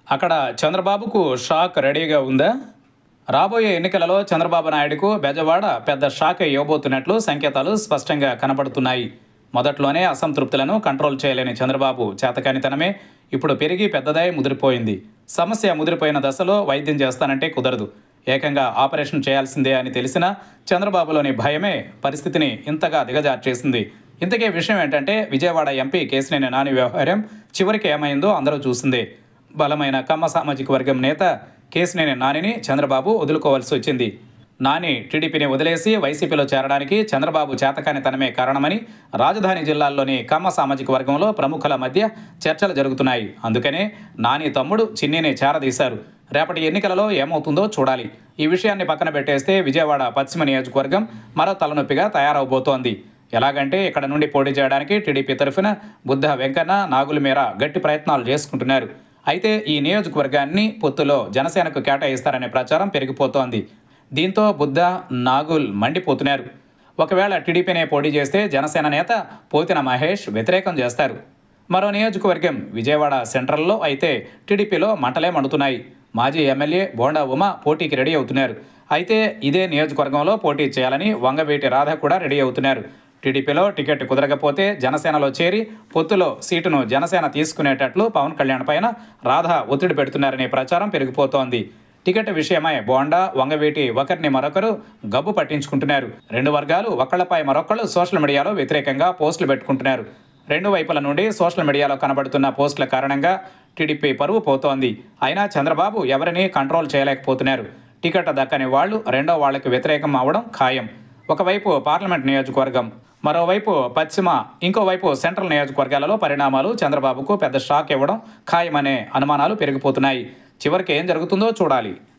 అక్కడ చంద్రబాబుకు షాక్ రెడీగా ఉందా రాబోయే ఎన్నికలలో చంద్రబాబు నాయుడుకు బెజవాడ పెద్ద షాక్ ఇవ్వబోతున్నట్లు సంకేతాలు స్పష్టంగా కనబడుతున్నాయి మొదట్లోనే అసంతృప్తులను కంట్రోల్ చేయలేని చంద్రబాబు చేతకానితనమే ఇప్పుడు పెరిగి పెద్దదై ముదిరిపోయింది సమస్య ముదిరిపోయిన దశలో వైద్యం చేస్తానంటే కుదరదు ఏకంగా ఆపరేషన్ చేయాల్సిందే అని తెలిసినా చంద్రబాబులోని భయమే పరిస్థితిని ఇంతగా దిగజార్చేసింది ఇంతకీ విషయం ఏంటంటే విజయవాడ ఎంపీ కేసినేని నాని వ్యవహారం చివరికి ఏమైందో అందరూ చూసిందే బలమైన కమ్మ సామాజిక వర్గం నేత కేసినేని నానిని చంద్రబాబు వదులుకోవాల్సి వచ్చింది నాని టీడీపీని వదిలేసి వైసీపీలో చేరడానికి చంద్రబాబు చేతకానితనమే కారణమని రాజధాని జిల్లాల్లోని కమ్మ సామాజిక వర్గంలో ప్రముఖుల మధ్య చర్చలు జరుగుతున్నాయి అందుకనే నాని తమ్ముడు చిన్నిని చేరదీశారు రేపటి ఎన్నికలలో ఏమవుతుందో చూడాలి ఈ విషయాన్ని పక్కన పెట్టేస్తే విజయవాడ పశ్చిమ నియోజకవర్గం మరో తలనొప్పిగా తయారవబోతోంది ఎలాగంటే ఇక్కడ నుండి పోటీ చేయడానికి టీడీపీ తరఫున బుద్ధ వెంకన్న నాగుల మేర గట్టి ప్రయత్నాలు చేసుకుంటున్నారు అయితే ఈ నియోజకవర్గాన్ని పొత్తులో జనసేనకు కేటాయిస్తారనే ప్రచారం పెరిగిపోతోంది దీంతో బుద్ధ నాగుల్ మండిపోతున్నారు ఒకవేళ టీడీపీనే పోటీ చేస్తే జనసేన నేత పోతిన మహేష్ వ్యతిరేకం చేస్తారు మరో నియోజకవర్గం విజయవాడ సెంట్రల్లో అయితే టీడీపీలో మంటలే మండుతున్నాయి మాజీ ఎమ్మెల్యే బోండా ఉమ పోటీకి రెడీ అవుతున్నారు అయితే ఇదే నియోజకవర్గంలో పోటీ చేయాలని వంగవీటి రాధ కూడా రెడీ అవుతున్నారు టీడీపీలో టికెట్ కుదరకపోతే జనసేనలో చేరి పొత్తులో సీటును జనసేన తీసుకునేటట్లు పవన్ కళ్యాణ్ పైన రాధ ఒత్తిడి పెడుతున్నారనే ప్రచారం పెరిగిపోతోంది టికెట్ విషయమై బోండా వంగవీటి ఒకరిని మరొకరు గబ్బు పట్టించుకుంటున్నారు రెండు వర్గాలు ఒకళ్లపై మరొకళ్ళు సోషల్ మీడియాలో వ్యతిరేకంగా పోస్టులు పెట్టుకుంటున్నారు రెండు వైపుల నుండి సోషల్ మీడియాలో కనబడుతున్న పోస్టుల కారణంగా టీడీపీ పరువు పోతోంది అయినా చంద్రబాబు ఎవరిని కంట్రోల్ చేయలేకపోతున్నారు టికెట్ దక్కని వాళ్ళు రెండో వాళ్ళకి వ్యతిరేకం అవడం ఖాయం ఒకవైపు పార్లమెంట్ నియోజకవర్గం మరోవైపు పశ్చిమ ఇంకోవైపు సెంట్రల్ నియోజకవర్గాలలో పరిణామాలు చంద్రబాబుకు పెద్ద షాక్ ఇవ్వడం ఖాయమనే అనుమానాలు పెరిగిపోతున్నాయి చివరికి ఏం జరుగుతుందో చూడాలి